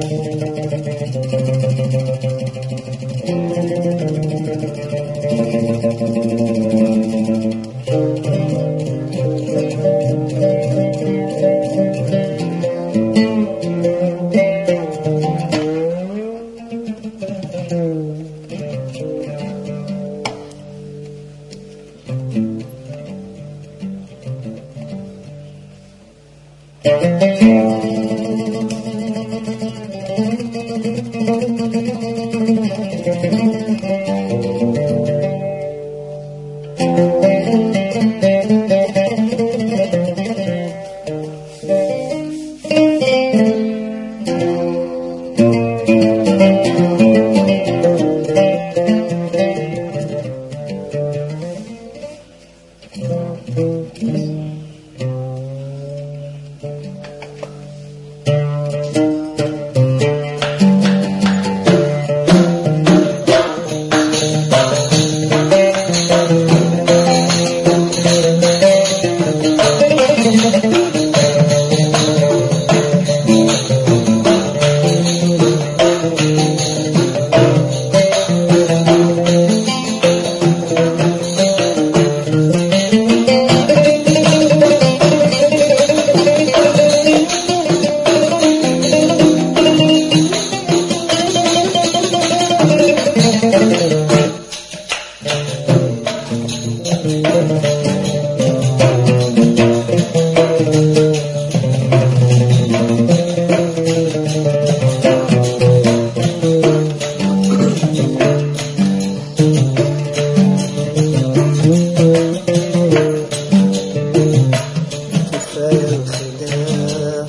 كفاية الخداع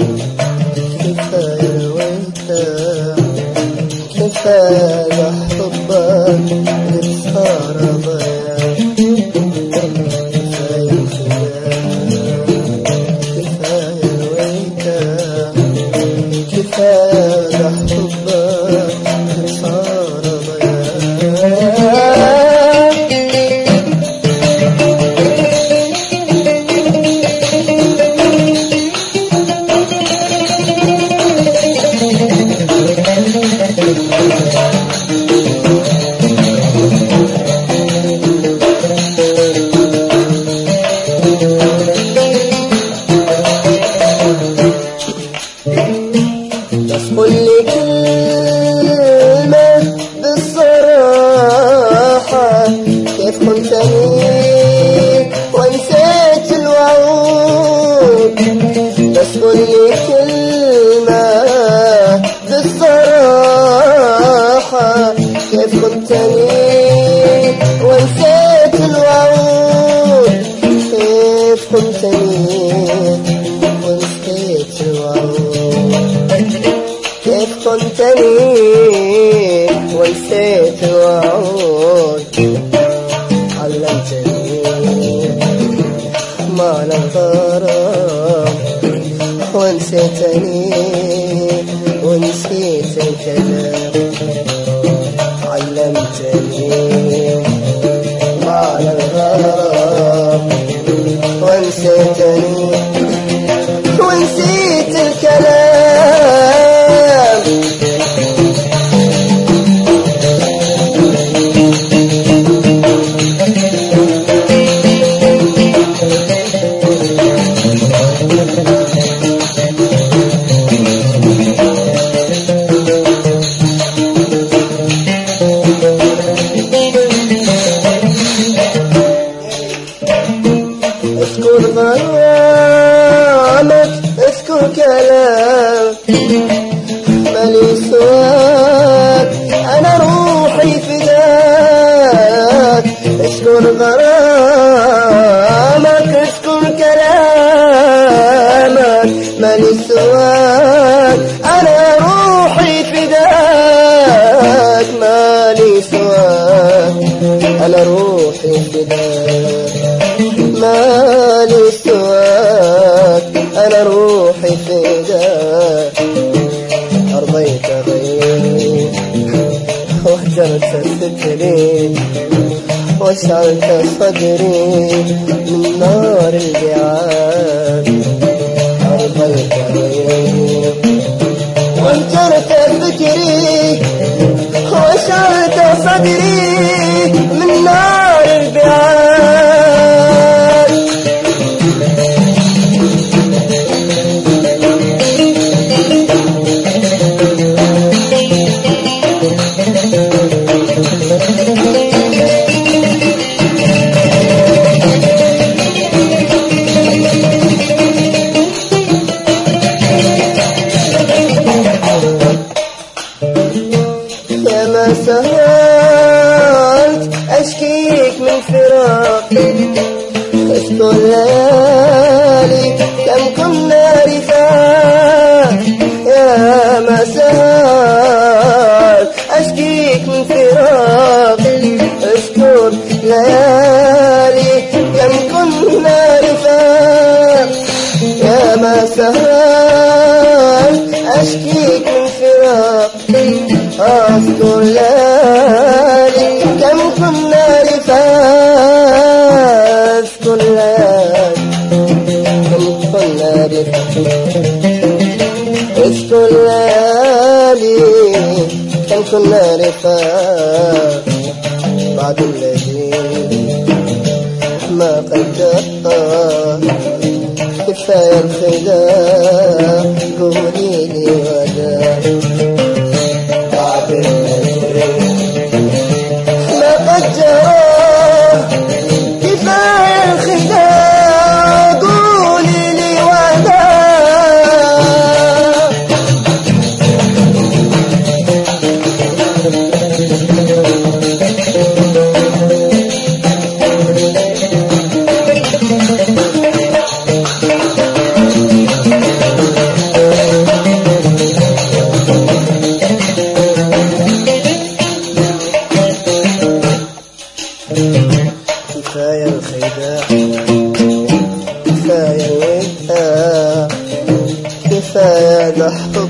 كفاية الوداع كفاية حبك صار ضياع كفاية الخداع كفاية الوداع كفاية حبك صار ضياع بس قل لي كلمة بالصراحة كيف خنتني ونسيت الوعود بس قل لي كلمة بالصراحة كيف خنتني ونسيت الوعود كيف خنتني ونسيت الوعود كيف كنتني ونسيت الوعود علمتني ما الغرام ونسيتني ونسيت الكلام علمتني ما الغرام ونسيتني ونسيت الكلام اذكر ظلامك اذكر كلامك مالي سواك انا روحي فداك اذكر غرامك اذكر كلامك مالي سواك انا روحي فداك مالي سواك انا روحي فداك مالي سواك انا روحي فداك ارضيت غيري وهجرت ستري وسعلت صدري من نار البعاد أرضيت غيري وانكرت ليالي كم كنا رفاق يا مسار أشكيك من فراق اشكر ليالي كم كنا رفاق يا مسار أشكيك من فراق أذكر ليالي كم كنا رفاق أذكر ليالي كم كنا رفاق اذكر ليالي كم كنا رفاق بعد الذي ما قدرت كفاية الخداع قولي لي وداع بعد الذي ما قدرت كفاية الخداع قولي لي وداع كفاية الخداع كفاية الوداع كفاية ضحك